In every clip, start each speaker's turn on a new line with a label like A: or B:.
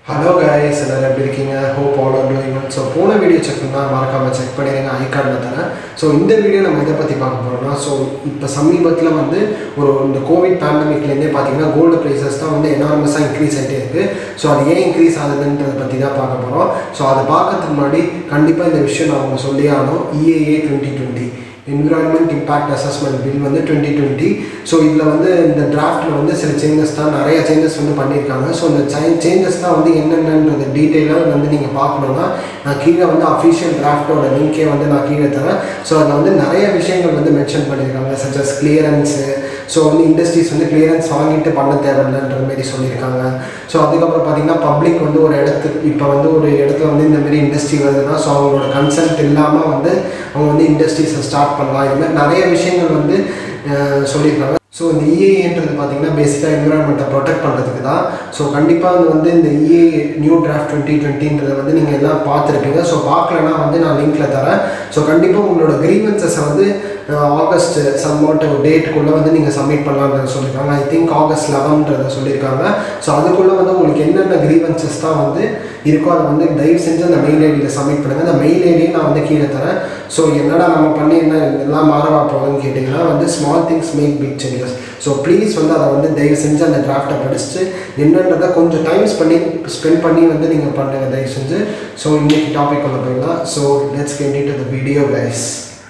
A: hello guys எல்லாரும் எப்படி இருக்கீங்க hope all are doing so போன வீடியோ செக் பண்ணால் மறக்காமல் செக் பண்ணிடுங்க ஐ கார்டில் தரேன் ஸோ இந்த வீடியோ நம்ம இதை பற்றி பார்க்க போகிறோம்னா ஸோ இப்போ சமீபத்தில் வந்து ஒரு இந்த கோவிட் பேண்டமிக்லேருந்தே பார்த்தீங்கன்னா கோல்டு ப்ரைஸஸ் தான் வந்து எனார்மஸாக இன்க்ரீஸ் ஆகிட்டே இருக்குது ஸோ அது ஏன் இன்க்ரீஸ் ஆகுதுன்றதை பற்றி தான் பார்க்க போகிறோம் ஸோ அதை பார்க்கறதுக்கு முன்னாடி கண்டிப்பாக இந்த விஷயம் நான் அவங்க சொல்லியே ஆகணும் EIA twenty twenty environment impact assessment bill வந்து டுவெண்ட்டி டுவெண்ட்டி ஸோ இதில் வந்து இந்த டிராஃப்ட்டில் வந்து சில சேஞ்சஸ் தான் நிறைய சேஞ்சஸ் வந்து பண்ணியிருக்காங்க ஸோ இந்த சேஞ்சஸ் தான் வந்து என்னென்னன்றது டீட்டெயிலாக வந்து நீங்கள் பார்க்கணுன்னா நான் கீழே வந்து அஃபிஷியல் டிராஃப்டோட லிங்க்கே வந்து நான் கீழே தரேன் ஸோ அதில் வந்து நிறைய விஷயங்கள் வந்து மென்ஷன் பண்ணியிருக்காங்க சச்சஸ் கிளியரன்ஸு ஸோ வந்து இண்டஸ்ட்ரீஸ் வந்து கிளியரன்ஸ் வாங்கிட்டு பண்ண தேவையில்லைன்ற மாதிரி சொல்லியிருக்காங்க ஸோ அதுக்கப்புறம் பார்த்தீங்கன்னா பப்ளிக் வந்து ஒரு இடத்துக்கு இப்போ வந்து ஒரு இடத்துல வந்து இந்த மாதிரி இண்டஸ்ட்ரி வருதுன்னா ஸோ அவங்களோட கன்சென்ட் இல்லாமல் வந்து அவங்க வந்து இண்டஸ்ட்ரீஸை ஸ்டார்ட் பண்ணலாம் இது மாதிரி நிறைய விஷயங்கள் வந்து அஹ், சொல்லியிருக்காங்க ஸோ இந்த இஏஏன்றது பார்த்தீங்கன்னா பேசிக்காக என்விரான்மெண்ட்டை ப்ரொடெக்ட் பண்ணுறதுக்கு தான் ஸோ கண்டிப்பாக வந்து இந்த இஏ நியூ டிராஃப்ட் டுவெண்ட்டி டுவெண்ட்டின்றதை வந்து நீங்கள் எல்லாம் பார்த்துருப்பீங்க ஸோ பார்க்கலனா வந்து நான் லிங்க்கில் தரேன் ஸோ கண்டிப்பாக உங்களோட க்ரீவன்சஸை வந்து அஹ், ஆகஸ்ட் சம்மோட் டேட்டுக்குள்ளே வந்து நீங்கள் சப்மிட் பண்ணலாம்னு சொல்லியிருக்காங்க ஐ திங்க் ஆகஸ்ட் லெவன்றதை சொல்லியிருக்காங்க ஸோ அதுக்குள்ளே வந்து உங்களுக்கு என்னென்ன க்ரீவன்சஸ் தான் வந்து இருக்கோ அதை வந்து தயவு செஞ்சு அந்த மெயில் ஐடியில் சப்மிட் பண்ணுங்கள் அந்த மெயில் ஐடியை நான் வந்து கீழே தரேன் ஸோ என்னடா நம்ம பண்ணி என்ன எல்லாம் மாறவா போகுதுன்னு கேட்டிங்கன்னா வந்து small things make big changes so please வந்து அதை வந்து தயவு செஞ்சு அந்த டிராஃப்டை படிச்சுட்டு என்னன்றதை கொஞ்சம் டைம்ஸ் பண்ணி ஸ்பெண்ட் பண்ணி வந்து நீங்கள் பண்ணுங்கள் தயவு செஞ்சு ஸோ இன்னைக்கு டாபிக் கொண்டு போயிடலாம் so let's get it the video guys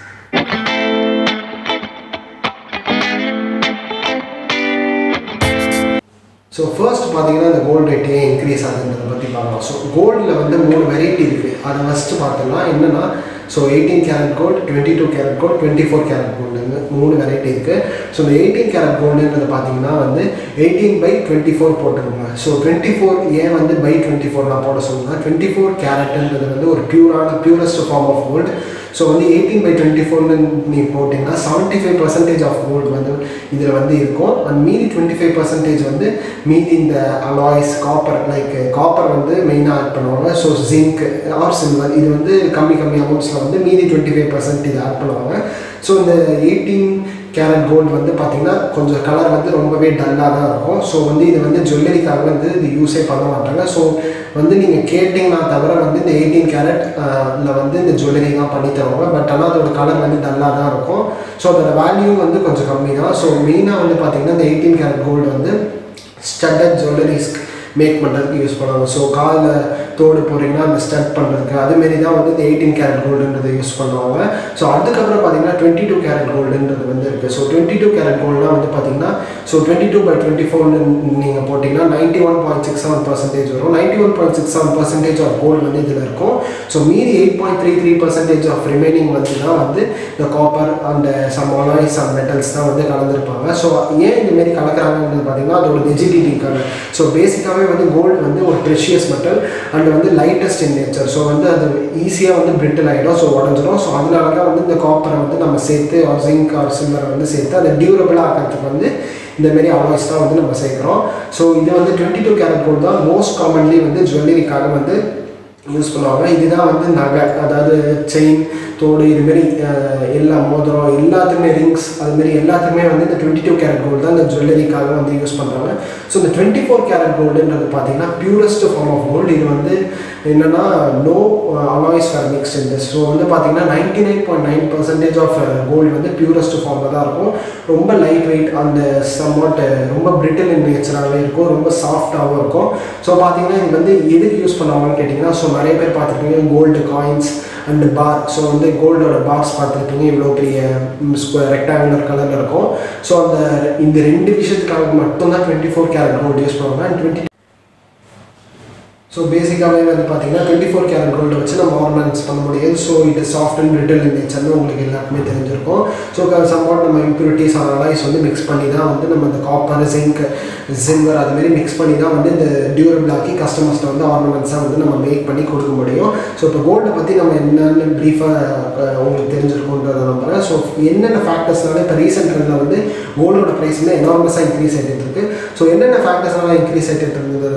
A: so first பார்த்தீங்கன்னா இந்த கோல்டு ரேட் ஏன் இன்க்ரீஸ் ஆகுதுன்றதை பற்றி பார்க்கலாம் ஸோ கோல்டில் வந்து மூணு வெரைட்டி இருக்குது அதை ஃபஸ்ட்டு பார்த்தோம்னா என்னென்னா so eighteen carrot gold twenty two carat gold twenty four carat கோல்டுன்னு மூணு வெரைட்டி இருக்குது ஸோ இந்த எயிட்டீன் கேரட் கோல்டுன்றது பார்த்தீங்கன்னா வந்து எயிட்டீன் பை டுவெண்ட்டி ஃபோர் போட்டுக்கோங்க ஸோ டுவெண்ட்டி ஃபோர் ஏன் வந்து பை டுவெண்ட்டி ஃபோர் நான் போட சொல்லுங்கள் டுவெண்ட்டி ஃபோர் கேரட்ன்றது வந்து ஒரு பியூரான purest form of gold so வந்து எயிட்டீன் பை டுவெண்ட்டி ஃபோர்னு நீ போட்டிங்கன்னா seventy five percentage of gold வந்து இதில் வந்து இருக்கும் அண்ட் மீதி டுவெண்ட்டி ஃபைவ் பர்சன்டேஜ் வந்து மீதி இந்த அலாய்ஸ் காப்பர் லைக் காப்பர் வந்து மெயினாக ஆட் பண்ணுவாங்க ஸோ ஜிங்க் ஆர் சில்வர் இது வந்து கம்மி கம்மி அமௌண்ட்ஸில் வந்து மீதி டுவெண்ட்டி ஃபைவ் பர்சன்ட் இது ஆட் பண்ணுவாங்க ஸோ இந்த எயிட்டீன் கேரட் கோல்டு வந்து பார்த்திங்கன்னா கொஞ்சம் கலர் வந்து ரொம்பவே டல்லாக தான் இருக்கும் ஸோ வந்து இது வந்து ஜுவல்லரிக்காக வந்து இது யூஸே பண்ண மாட்டாங்க ஸோ வந்து நீங்கள் கேட்டிங்கன்னா தவிர வந்து இந்த எயிட்டீன் கேரட் இதில் வந்து இந்த ஜுவல்லரி தான் பண்ணி தருவாங்க பட் ஆனால் அதோட கலர் வந்து டல்லாக தான் இருக்கும் ஸோ அதோட வேல்யூ வந்து கொஞ்சம் கம்மி தான் ஸோ மெயினாக வந்து பார்த்திங்கன்னா இந்த எயிட்டீன் கேரட் கோல்டு வந்து ஸ்டட்டட் ஜுவல்லரிஸ்க்கு மேக் பண்ணுறதுக்கு யூஸ் பண்ணுவாங்க ஸோ காலில் தோடு போகிறீங்கன்னா அந்த ஸ்டட் பண்ணுறதுக்கு அதுமாரி தான் வந்து இந்த எயிட்டீன் கேரட் கோல்டுன்றது யூஸ் பண்ணுவாங்க ஸோ அதுக்கப்புறம் பார்த்தீங்கன்னா டுவெண்ட்டி டூ கேரட் கோல்டுன்றது வந்து இருக்குது ஸோ டுவெண்ட்டி டூ கேரட் கோல்டுனா வந்து பார்த்தீங்கன்னா so twenty two by twenty ஃபோர்னு நீங்கள் போட்டிங்கன்னா ninety one point six seven percentage வரும் ninety one point six seven percentage of gold வந்து இதில் இருக்கும் ஸோ மீதி eight point three three percentage of remaining வந்து தான் வந்து இந்த copper and some alloys some metals தான் வந்து கலந்துருப்பாங்க ஸோ ஏன் இந்த மாதிரி கலக்கிறாங்கன்றது பார்த்தீங்கன்னா அதோட வெஜிடிட்டிக்காக ஸோ பேசிக்காகவே வந்து கோல்டு வந்து ஒரு ப்ரெஷியஸ் மெட்டல் அண்ட் வந்து லைட்டஸ்ட் இன் நேச்சர் ஸோ வந்து அது ஈஸியாக வந்து பிரிட்டில் ஆகிடும் ஸோ உடஞ்சிரும் ஸோ அதனால தான் வந்து இந்த காப்பரை வந்து நம்ம சேர்த்து ஆர் ஜிங்க் ஆர் சில்வரை வந்து சேர்த்து அதை டியூரபிளாக ஆக்கிறதுக்கு வந்து இந்த மாதிரி அலாய்ஸ் தான் வந்து நம்ம சேர்க்குறோம் ஸோ இது வந்து டுவெண்ட்டி டூ கேரட் கோல்டு தான் மோஸ்ட் காமன்லி வந்து ஜுவல்லரிக்காக வந்து யூஸ் பண்ணுவாங்க இதுதான் வந்து நகை அதாவது செயின் தோடு இதுமாரி அஹ், எல்லா மோதிரம் எல்லாத்துக்குமே ரிங்ஸ் அதுமாரி எல்லாத்துக்குமே வந்து இந்த டுவெண்ட்டி டூ கேரட் கோல்டு தான் இந்த ஜுவல்லரிக்காக வந்து யூஸ் பண்ணுறாங்க ஸோ இந்த டுவெண்ட்டி ஃபோர் கேரட் கோல்டுன்றது பார்த்தீங்கன்னா பியூரஸ்ட் ஃபார்ம் ஆஃப் கோல்டு இது வந்து என்னென்னா no alloys for mix in this so வந்து பார்த்தீங்கன்னா ninety nine point nine percentage of gold வந்து பியூரஸ்ட் ஃபார்மில் தான் இருக்கும் ரொம்ப லைட் வெயிட் அந்த சம்வாட் ரொம்ப பிரிட்டில் இன் நேச்சராகவே இருக்கும் ரொம்ப சாஃப்டாகவும் இருக்கும் ஸோ பார்த்தீங்கன்னா இது வந்து எதுக்கு யூஸ் பண்ணுவாங்கன்னு கேட்டிங்கன்னா ஸோ நிறைய பேர் பார்த்துருப்பீங்க gold coins and bar so வந்து கோல்டோட பார்ஸ் பார்த்துருப்பீங்க இவ்வளோ பெரிய ரெக்டாங்குலர் கலரில் இருக்கும் ஸோ அந்த இந்த ரெண்டு விஷயத்துக்காக மட்டும்தான் twenty four carat gold use பண்ணுவாங்க அண்ட் டுவெண்ட்டி ஸோ பேசிக்காகவே வந்து பார்த்தீங்கன்னா டுவெண்ட்டி ஃபோர் கேரட் கோல்டு வச்சு நம்ம ஆர்னமெண்ட்ஸ் பண்ண முடியாது ஸோ இது சாஃப்ட் அண்ட் பிரிட்டில் இன் நேச்சர்னு உங்களுக்கு எல்லாருக்குமே தெரிஞ்சிருக்கும் ஸோ சம்வாட் நம்ம இம்ப்யூரிட்டிஸ் அனலைஸ் வந்து மிக்ஸ் பண்ணி தான் வந்து நம்ம இந்த காப்பர் ஜிங்க் சில்வர் அதுமாரி மிக்ஸ் பண்ணி தான் வந்து இந்த டியூரபிள் ஆக்கி கஸ்டமர்ஸ்ட்டு வந்து ஆர்னமெண்ட்ஸாக வந்து நம்ம மேக் பண்ணி கொடுக்க முடியும் ஸோ இப்போ கோல்டை பற்றி நம்ம என்னென்னு ப்ரீஃபாக உங்களுக்கு தெரிஞ்சிருக்குன்றதை நம்புகிறேன் ஸோ என்னென்ன ஃபேக்டர்ஸ்னால இப்போ ரீசெண்ட் ட்ரெண்டில் வந்து கோல்டோட ப்ரைஸ் வந்து எனார்மஸாக இன்க்ரீஸ் ஆகிட்டு இருக்கு ஸோ என்னென்ன ஃபேக்டர்ஸ்னால இன்க்ரீஸ் ஆகிட்டு இருந்ததை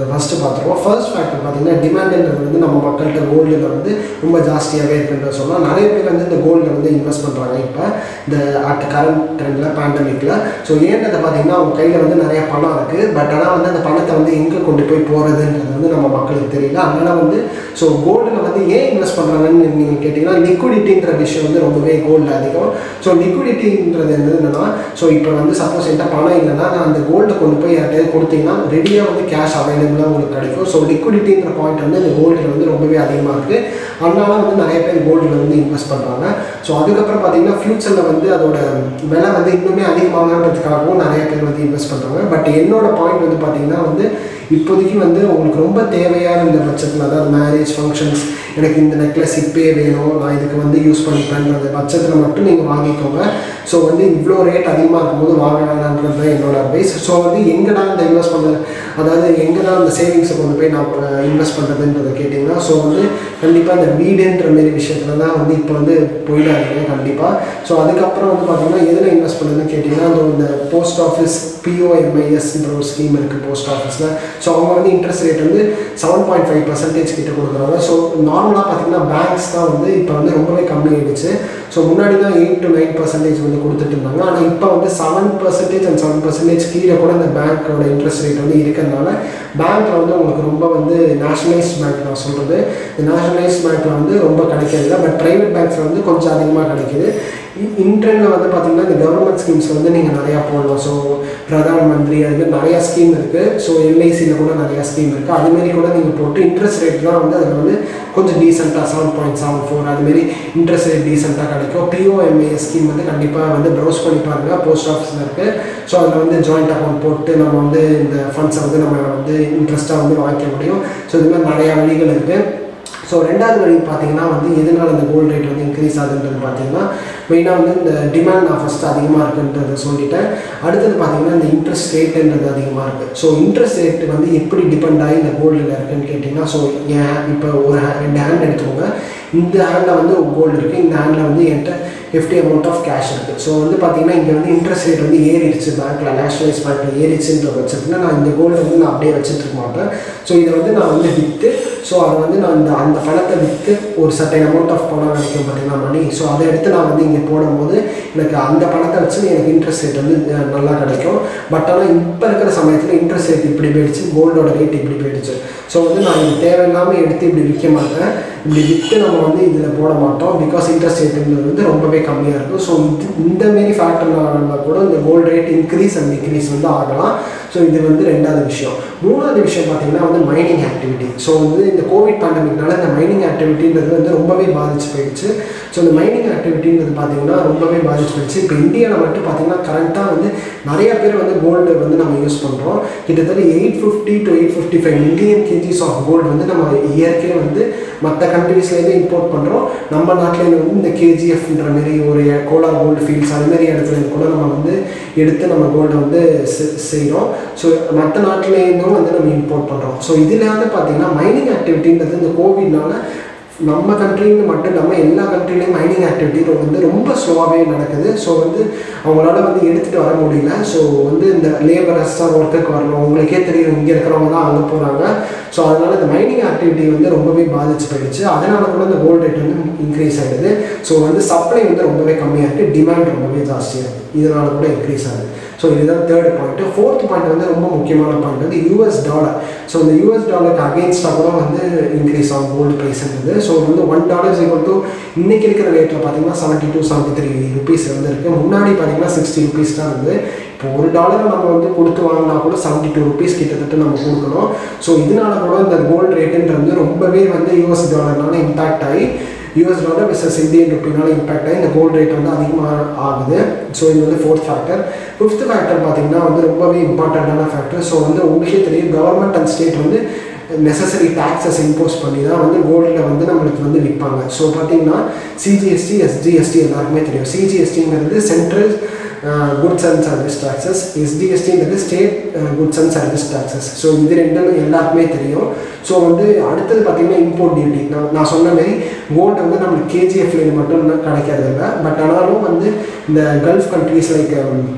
A: ஃபஸ்ட்டு பார்த்துருவோம் ஃபர்ஸ்ட் ஃபேக்டர் பார்த்தீங்கன்னா டிமாண்டுன்றது வந்து நம்ம மக்கள்கிட்ட கோல்டில் வந்து ரொம்ப ஜாஸ்தியாகவே இருக்குன்ற சொல்லலாம் நிறைய பேர் வந்து இந்த கோல்டில் வந்து இன்வெஸ்ட் பண்ணுறாங்க இப்போ இந்த அட் கரண்ட் ட்ரெண்டில் பேண்டமிக்கில் ஸோ ஏன்றதை பார்த்தீங்கன்னா அவங்க கையில் வந்து நிறைய பணம் இருக்குது பட் ஆனால் வந்து அந்த பணத்தை வந்து எங்கே கொண்டு போய் போகிறதுன்றது வந்து நம்ம மக்களுக்கு தெரியல அதனால் வந்து ஸோ கோல்டில் வந்து ஏன் இன்வெஸ்ட் பண்ணுறாங்கன்னு நீங்கள் கேட்டிங்கன்னா லிக்விடிட்டின்ற விஷயம் வந்து ரொம்பவே கோல்டில் அதிகம் ஸோ லிக்விடிட்டின்றது என்னன்னா ஸோ இப்போ வந்து சப்போஸ் என்கிட்ட பணம் இல்லைன்னா நான் அந்த கோல்டை கொண்டு போய் யார்கிட்டயாவது கொடுத்தீங்கன்னா ரெடியாக வந்து கேஷ் அவைலபிளாக உங்களுக்கு கிடைக்கும் ஸோ லிக்விடிட்டின்ற பாயிண்ட் வந்து இந்த கோல்டில் வந்து ரொம்பவே அதிகமாக இருக்குது அதனால வந்து நிறைய பேர் கோல்டில் வந்து இன்வெஸ்ட் பண்ணுறாங்க ஸோ அதுக்கப்புறம் பார்த்தீங்கன்னா ஃப்யூச்சரில் வந்து அதோட விலை வந்து இன்னுமே அதிகமாகன்றதுக்காகவும் நிறைய பேர் வந்து இன்வெஸ்ட் பண்ணுறாங்க பட் என்னோட பாயிண்ட் வந்து பார்த்தீங்கன்னா வந்து இப்போதைக்கு வந்து உங்களுக்கு ரொம்ப தேவையான இந்த பட்சத்தில் அதாவது மேரேஜ் ஃபங்க்ஷன்ஸ் எனக்கு இந்த நெக்லஸ் இப்பே வேணும் நான் இதுக்கு வந்து யூஸ் பண்ணிப்பேன்ற பட்சத்தில் மட்டும் நீங்கள் வாங்கிக்கோங்க ஸோ வந்து இவ்வளோ ரேட் அதிகமாக இருக்கும்போது வாங்க வேணான்றது தான் என்னோட அட்வைஸ் ஸோ வந்து எங்கடா இந்த இன்வெஸ்ட் பண்ண அதாவது எங்கடா இந்த சேவிங்ஸை கொண்டு போய் நான் இன்வெஸ்ட் பண்ணுறதுன்றதை கேட்டிங்கன்னா ஸோ வந்து கண்டிப்பாக இந்த வீடுன்ற மாரி விஷயத்தில் தான் வந்து இப்போ வந்து போயிடாதீங்க கண்டிப்பாக ஸோ அதுக்கப்புறம் வந்து பார்த்தீங்கன்னா எதில் இன்வெஸ்ட் பண்ணுறதுன்னு கேட்டிங்கன்னா அந்த இந்த போஸ்ட் ஆஃபீஸ் பிஓஎம்ஐஎஸ்ன்ற ஒரு ஸ்கீம் இருக்குது போஸ்ட் ஆஃபீஸில் ஸோ அவங்க வந்து இன்ட்ரெஸ்ட் ரேட் வந்து செவன் பாயிண்ட் ஃபைவ் பர்சன்டேஜ் கிட்ட கொடுக்குறாங்க ஸோ நார்மலாக பார்த்தீங்கன்னா பேங்க்ஸ் தான் வந்து இப்போ வந்து ரொம்பவே கம்மி ஆயிடுச்சு ஸோ முன்னாடி தான் எயிட் டு நைன் பர்சன்டேஜ் வந்து கொடுத்துட்டு இருந்தாங்க ஆனால் இப்போ வந்து seven percentage and seven percentage கீழே கூட இந்த பேங்க்கோட இன்ட்ரெஸ்ட் ரேட் வந்து இருக்கிறதுனால பேங்க்கில் வந்து உங்களுக்கு ரொம்ப வந்து நேஷனலைஸ்ட் பேங்க் நான் சொல்கிறது இந்த நேஷனலைஸ்ட் பேங்க்கில் வந்து ரொம்ப கிடைக்கிறதில்ல பட் ப்ரைவேட் பேங்க்ஸில் வந்து கொஞ்சம் அதிகமாக கிடைக்கிது இன்டர்னில் வந்து பார்த்தீங்கன்னா இந்த கவர்மெண்ட் ஸ்கீம்ஸ் வந்து நீங்கள் நிறையா போடலாம் ஸோ பிரதான் மந்திரி அது மாதிரி நிறையா ஸ்கீம் இருக்குது ஸோ எல்ஐசியில் கூட நிறையா ஸ்கீம் இருக்குது அதுமாரி கூட நீங்கள் போட்டு இன்ட்ரெஸ்ட் ரேட் தான் வந்து அதில் வந்து கொஞ்சம் டீசெண்டாக செவன் பாயிண்ட் செவன் ஃபோர் அதுமாரி இன்ட்ரெஸ்ட் ரேட் டீசெண்டாக கிடைக்கும் பிஓஎம்ஏஎஸ் ஸ்கீம் வந்து கண்டிப்பாக வந்து ப்ரௌஸ் பண்ணி பாருங்கள் போஸ்ட் ஆஃபீஸில் இருக்குது ஸோ அதில் வந்து ஜாயிண்ட் அக்கௌண்ட் போட்டு நம்ம வந்து இந்த ஃபண்ட்ஸை வந்து நம்ம வந்து இன்ட்ரெஸ்ட்டாக வந்து வாங்கிக்க முடியும் ஸோ இது மாதிரி நிறையா வழிகள் இருக்குது ஸோ ரெண்டாவது வழி பார்த்தீங்கன்னா வந்து எதனால் இந்த கோல்டு ரேட் வந்து இன்க்ரீஸ் ஆகுதுன்றது பார்த்தீங்கன்னா மெயினாக வந்து இந்த டிமாண்ட் நான் ஃபஸ்ட்டு அதிகமாக இருக்குன்றதை சொல்லிட்டேன் அடுத்தது பார்த்தீங்கன்னா இந்த இன்ட்ரெஸ்ட் ரேட்டுன்றது அதிகமாக இருக்குது ஸோ இன்ட்ரெஸ்ட் ரேட் வந்து எப்படி டிபெண்ட் ஆகி இந்த கோல்டில் இருக்குன்னு கேட்டிங்கன்னா ஸோ ஏன் இப்போ ஒரு ஹே- ரெண்டு ஹேண்ட் எடுத்துக்கோங்க இந்த ஹேண்டில் வந்து கோல்டு இருக்குது இந்த ஹேண்டில் வந்து என்கிட்ட ஃபிஃப்டி அமௌண்ட் ஆஃப் கேஷ் இருக்குது ஸோ வந்து பார்த்தீங்கன்னா இங்கே வந்து இன்ட்ரெஸ்ட் ரேட் வந்து ஏறிடுச்சு பேங்க்கில் நேஷனலைஸ் பேங்க்கில் ஏறிடுச்சுன்ற பட்சத்தில் நான் இந்த கோல்டை வந்து நான் அப்படியே வச்சுட்டு இருக்க மாட்டேன் ஸோ இதை வந்து நான் வந்து விற்று ஸோ அதை வந்து நான் இந்த அந்த பணத்தை விற்று ஒரு சர்டைன் அமௌண்ட் ஆஃப் பணம் கிடைக்கும் பார்த்தீங்கன்னா மணி ஸோ அதை எடுத்து நான் வந்து இங்கே போடும்போது எனக்கு அந்த பணத்தை வச்சு எனக்கு இன்ட்ரெஸ்ட் ரேட் வந்து அஹ், நல்லா கிடைக்கும் பட் ஆனால் இப்போ இருக்கிற சமயத்தில் இன்ட்ரெஸ்ட் ரேட் இப்படி போயிடுச்சு கோல்டோட ரேட் இப்படி போயிடுச்சு ஸோ வந்து நான் இது தேவையில்லாமல் எடுத்து இப்படி விற்க மாட்டேன் இப்படி விற்று நம்ம வந்து இதில் போட மாட்டோம் பிகாஸ் இன்ட்ரெஸ்ட் ரேட்டுங்கிறது வந்து ரொம்பவே கம்மியாக இருக்கும் ஸோ இது இந்த மாரி ஃபேக்டர்னால கூட இந்த gold rate increase and decrease வந்து ஆகலாம் ஸோ இது வந்து ரெண்டாவது விஷயம் மூணாவது விஷயம் பார்த்தீங்கன்னா வந்து மைனிங் ஆக்டிவிட்டி ஸோ வந்து இந்த கோவிட் பேண்டமிக்னால இந்த மைனிங் ஆக்டிவிட்டின்றது வந்து ரொம்பவே பாதிச்சு போயிடுச்சு ஸோ இந்த மைனிங் ஆக்டிவிட்டின்றது பார்த்தீங்கன்னா ரொம்பவே பாதிச்சு போயிடுச்சு இப்போ இந்தியாவில் மட்டும் பார்த்தீங்கன்னா கரண்ட்டாக வந்து நிறைய பேர் வந்து கோல்டு வந்து நம்ம யூஸ் பண்ணுறோம் கிட்டத்தட்ட eight fifty to eight fifty five million KGs of gold வந்து நம்ம இயற்கையாக வந்து மற்ற கண்ட்ரீஸ்லேருந்து இம்போர்ட் பண்ணுறோம் நம்ம நாட்டிலேருந்து வந்து இந்த கேஜிஎஃப்ன்ற மாரி ஒரு கோலார் கோல்டு ஃபீல்ட்ஸ் அது மாதிரி இடத்துல இருந்து கூட நம்ம வந்து எடுத்து நம்ம கோல்டை வந்து செ- செய்கிறோம் ஸோ மற்ற நாட்டிலேருந்தும் வந்து நம்ம இம்போர்ட் பண்ணுறோம் ஸோ இதில் வந்து பார்த்தீங்கன்னா மைனிங் ஆக்டிவிட்டின்றது இந்த கோவிட்னால நம்ம கண்ட்ரின்னு மட்டும் இல்லாமல் எல்லா கண்ட்ரிலையும் மைனிங் ஆக்டிவிட்டி வந்து ரொம்ப ஸ்லோவாகவே நடக்குது ஸோ வந்து அவங்களால வந்து எடுத்துகிட்டு வர முடியல ஸோ வந்து இந்த லேபரர்ஸ் தான் ஒர்க்குக்கு வரணும் உங்களுக்கே தெரியும் இங்கே இருக்கிறவங்க தான் அங்கே போகிறாங்க ஸோ அதனால் இந்த மைனிங் ஆக்டிவிட்டி வந்து ரொம்பவே பாதிச்சு போயிடுச்சு அதனால கூட இந்த கோல்டு ரேட் வந்து இன்க்ரீஸ் ஆகிடுது ஸோ வந்து சப்ளை வந்து ரொம்பவே கம்மியாக இருக்குது டிமாண்ட் ரொம்பவே ஜாஸ்தியாக இருக்குது இதனால கூட இன்க்ரீஸ் ஆகுது ஸோ இதுதான் தேர்ட் பாயிண்ட் ஃபோர்த் பாயிண்ட் வந்து ரொம்ப முக்கியமான பாயிண்ட் வந்து யூஎஸ் டாலர் ஸோ இந்த யூஎஸ் டாலருக்கு அகேன்ஸ்டாக கூட வந்து இன்க்ரீஸ் ஆகும் கோல்டு ப்ரைஸ்ன்றது ஸோ வந்து ஒன் டாலர் ஈக்குவல் டு இன்னைக்கு இருக்கிற ரேட்டில் பார்த்தீங்கன்னா seventy two seventy three rupees வந்து இருக்குது முன்னாடி பார்த்தீங்கன்னா சிக்ஸ்டி ருபீஸ் தான் இருந்தது இப்போ ஒரு டாலரை நம்ம வந்து கொடுத்து வாங்கினா கூட செவன்ட்டி டூ ருபீஸ் கிட்டத்தட்ட நம்ம கொடுக்கணும் ஸோ இதனால கூட இந்த கோல்டு ரேட்டுன்றது ரொம்பவே வந்து யூஎஸ் டாலர்னால இம்பாக்ட் ஆகி யூஎஸ் டாலர் விசஸ் இந்தியன் ருப்பினால இம்பாக்ட் ஆகி இந்த கோல்டு ரேட் வந்து அதிகமாக ஆகுது ஸோ இது வந்து ஃபோர்த் ஃபேக்டர் ஃபிஃப்த் ஃபேக்டர் பார்த்தீங்கன்னா வந்து ரொம்பவே இம்பார்ட்டண்ட்டான ஃபேக்டர் ஸோ வந்து உங்களுக்கே தெரியும் கவர்மெண்ட் அண்ட் ஸ்டேட் வந்து நெசசரி டேக்ஸஸ் இம்போஸ் பண்ணி தான் வந்து கோல்டில் வந்து நம்மளுக்கு வந்து விற்பாங்க ஸோ பார்த்தீங்கன்னா சிஜிஎஸ்டி எஸ்ஜிஎஸ்டி எல்லாருக்குமே தெரியும் சிஜிஎஸ்டிங்கிறது central goods and service taxes எஸ்டிஎஸ்டிங்கிறது state goods and service taxes so இது ரெண்டும் எல்லாருக்குமே தெரியும் ஸோ வந்து அடுத்தது பார்த்தீங்கன்னா இம்போர்ட் டியூட்டி நான் நான் சொன்ன மாதிரி கோல்டு வந்து நம்மளுக்கு கேஜிஎஃப்ல மட்டும் கிடைக்கிறது இல்லை பட் ஆனாலும் வந்து இந்த gulf countries like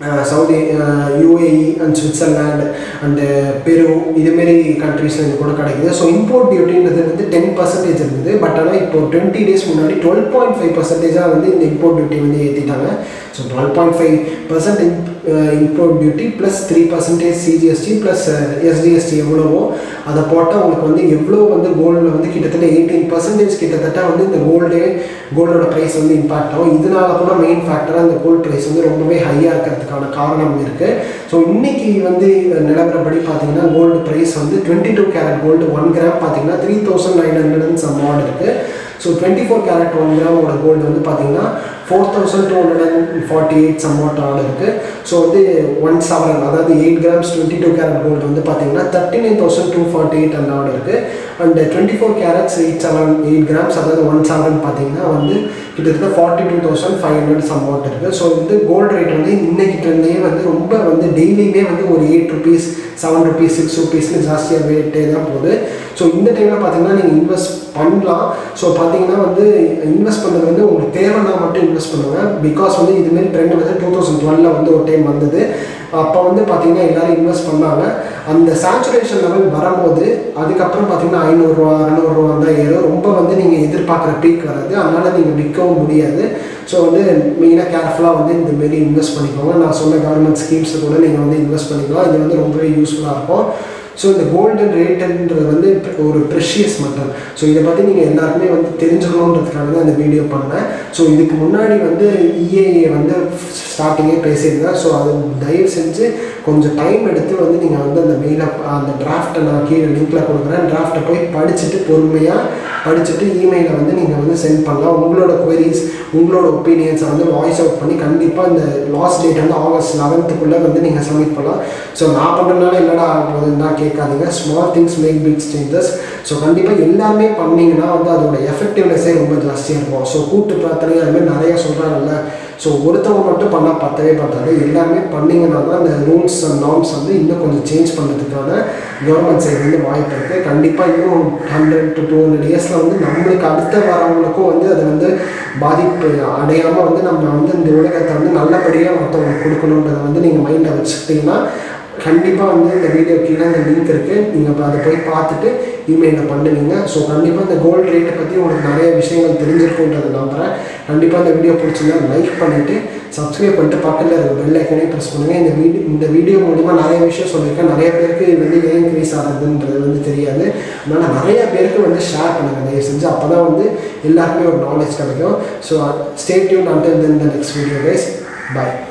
A: Saudi UAE and Switzerland and Peru இதுமாரி கண்ட்ரீஸில் இது கூட கிடைக்குது ஸோ இம்போர்ட் டியூட்டின்றது வந்து டென் பர்சன்டேஜ் இருந்தது பட் ஆனால் இப்போ டுவெண்ட்டி டேஸ் முன்னாடி டுவெல் பாயிண்ட் ஃபைவ் பர்சன்டேஜாக வந்து இந்த இம்போர்ட் டியூட்டி வந்து ஏற்றிட்டாங்க so twelve point five percent import duty plus three percentage CGST plus SGST எவ்வளவோ அதை போட்டால் உங்களுக்கு வந்து எவ்வளோ வந்து கோல்டில் வந்து கிட்டத்தட்ட எயிட்டீன் பர்சன்டேஜ் கிட்டத்தட்ட வந்து இந்த கோல்டு கோல்டோட ப்ரைஸ் வந்து இம்பாக்ட் ஆகும் இதனால கூட மெயின் ஃபேக்டராக இந்த கோல்டு ப்ரைஸ் வந்து ரொம்பவே ஹையாக இருக்கிறதுக்கான காரணம் இருக்குது ஸோ இன்னைக்கு வந்து நிலவரப்படி பார்த்தீங்கன்னா கோல்டு ப்ரைஸ் வந்து twenty two carat gold one gram பார்த்தீங்கன்னா three thousand nine hundred and some odd இருக்குது so twenty four carat one கிராமோட கோல்டு வந்து பார்த்தீங்கன்னா four thousand two hundred and forty eight somewhat odd இருக்குது ஸோ வந்து one seven அதாவது eight grams twenty two carat gold வந்து பார்த்தீங்கன்னா thirty nine thousand two forty eight அந்த ஆட் இருக்குது and twenty four carats eight seven eight grams அதாவது one seven பார்த்தீங்கன்னா வந்து கிட்டத்தட்ட forty two thousand five hundred somewhat இருக்குது ஸோ வந்து கோல்டு ரேட் வந்து இன்னைக்கு இருந்தே வந்து ரொம்ப வந்து டெய்லியுமே வந்து ஒரு eight rupees seven rupees six ருபீஸ்னு ஜாஸ்தியாக ரேட்டே தான் போகுது ஸோ இந்த டைமில் பார்த்தீங்கன்னா நீங்கள் இன்வெஸ்ட் பண்ணலாம் ஸோ பார்த்தீங்கன்னா வந்து இன்வெஸ்ட் பண்ணுறது வந்து உங்களுக்கு தேவைன்னா மட்டும் இன்வெஸ்ட் பண்ணுங்கள் பிகாஸ் வந்து இதுமாரி ட்ரெண்ட் வந்து டூ தௌசண்ட் டுவெலில் வந்து ஒரு டைம் வந்தது அப்போ வந்து பார்த்தீங்கன்னா எல்லோரும் இன்வெஸ்ட் பண்ணாங்க அந்த சேச்சுரேஷன் லெவல் வரும்போது அதுக்கப்புறம் பார்த்தீங்கன்னா ஐநூறுரூவா அறநூறுவா தான் ஏறும் ரொம்ப வந்து நீங்கள் எதிர்பார்க்குற பீக் வராது அதனால் நீங்கள் விற்கவும் முடியாது ஸோ வந்து மெயினாக கேர்ஃபுல்லாக வந்து இந்தமாரி இன்வெஸ்ட் பண்ணிக்கோங்க நான் சொன்ன கவர்மெண்ட் ஸ்கீம்ஸில் கூட நீங்கள் வந்து இன்வெஸ்ட் பண்ணிக்கலாம் இது வந்து ரொம்பவே யூஸ்ஃபுல்லாக இருக்கும் ஸோ இந்த கோல்டன் ரேட்டுன்றது வந்து ஒரு ப்ரெஷியஸ் மெட்டல் ஸோ இதை பற்றி நீங்கள் எல்லாருக்குமே வந்து தெரிஞ்சுக்கணுன்றதுக்காக தான் இந்த வீடியோ பண்ணேன் ஸோ இதுக்கு முன்னாடி வந்து இஏஏ வந்து ஸ்டார்டிங்கே பேசியிருந்தேன் ஸோ அது தயவு செஞ்சு கொஞ்சம் டைம் எடுத்து வந்து நீங்கள் வந்து அந்த மெயிலை அந்த டிராஃப்ட்டை நான் கீழே லிங்க்கில் கொடுக்குறேன் டிராஃப்ட்டை போய் படிச்சுட்டு பொறுமையாக படிச்சுட்டு இமெயிலை வந்து நீங்கள் வந்து சென்ட் பண்ணலாம் உங்களோட குவரிஸ் உங்களோட ஒப்பீனியன்ஸை வந்து வாய்ஸ் அவுட் பண்ணி கண்டிப்பாக இந்த லாஸ்ட் டேட் வந்து ஆகஸ்ட் லெவன்த்துக்குள்ளே வந்து நீங்கள் சப்மிட் பண்ணலாம் ஸோ நான் பண்ணுறதுனால என்னடா ஆகுதுன்னு தான் கேட்காதீங்க small things make big changes so கண்டிப்பாக எல்லாமே பண்ணிங்கன்னா வந்து அதோட எஃபெக்டிவ்னஸே ரொம்ப ஜாஸ்தியாக இருக்கும் ஸோ கூட்டு பிரார்த்தனை அது மாதிரி நிறைய சொல்கிறாங்கல்ல ஸோ ஒருத்தவங்க மட்டும் பண்ணால் பத்தவே பத்தாது எல்லாமே பண்ணிங்கன்னா தான் இந்த ரூல்ஸ் அண்ட் நார்ம்ஸ் வந்து இன்னும் கொஞ்சம் சேஞ்ச் பண்ணுறதுக்கான கவர்மெண்ட் சைட்லேருந்து வாய்ப்பு இருக்குது கண்டிப்பாக இன்னும் ஹண்ட்ரட் டு டூ ஹண்ட்ரட் இயர்ஸில் வந்து நம்மளுக்கு அடுத்த வரவங்களுக்கும் வந்து அது வந்து பாதிப்பு அடையாமல் வந்து நம்ம வந்து இந்த உலகத்தை வந்து நல்லபடியாக மற்றவங்களுக்கு கொடுக்கணுன்றதை வந்து நீங்கள் மைண்டில் வச்சுக்கிட்டிங்கன்னா கண்டிப்பாக வந்து இந்த வீடியோ கீழே இந்த லிங்க் இருக்குது நீங்கள் அதை போய் பார்த்துட்டு இமெயிலில் பண்ணுவீங்க ஸோ கண்டிப்பாக இந்த கோல்டு ரேட்டை பற்றி உங்களுக்கு நிறைய விஷயங்கள் தெரிஞ்சிருக்குன்றதை நம்புகிறேன் கண்டிப்பாக இந்த வீடியோ பிடிச்சிருந்தா லைக் பண்ணிவிட்டு சப்ஸ்கிரைப் பண்ணிட்டு பக்கத்தில் இருக்க பெல் ஐக்கனே ப்ரெஸ் பண்ணுங்கள் இந்த வீடியோ இந்த வீடியோ மூலிமா நிறைய விஷயம் சொல்லியிருக்கேன் நிறைய பேருக்கு இது வந்து ஏன் இன்க்ரீஸ் ஆகுதுன்றது வந்து தெரியாது அதனால் நிறைய பேருக்கு வந்து ஷேர் பண்ணுங்கள் தயவு செஞ்சு அப்போ தான் வந்து எல்லாருக்குமே ஒரு நாலேஜ் கிடைக்கும் so stay tuned until then the next video guys bye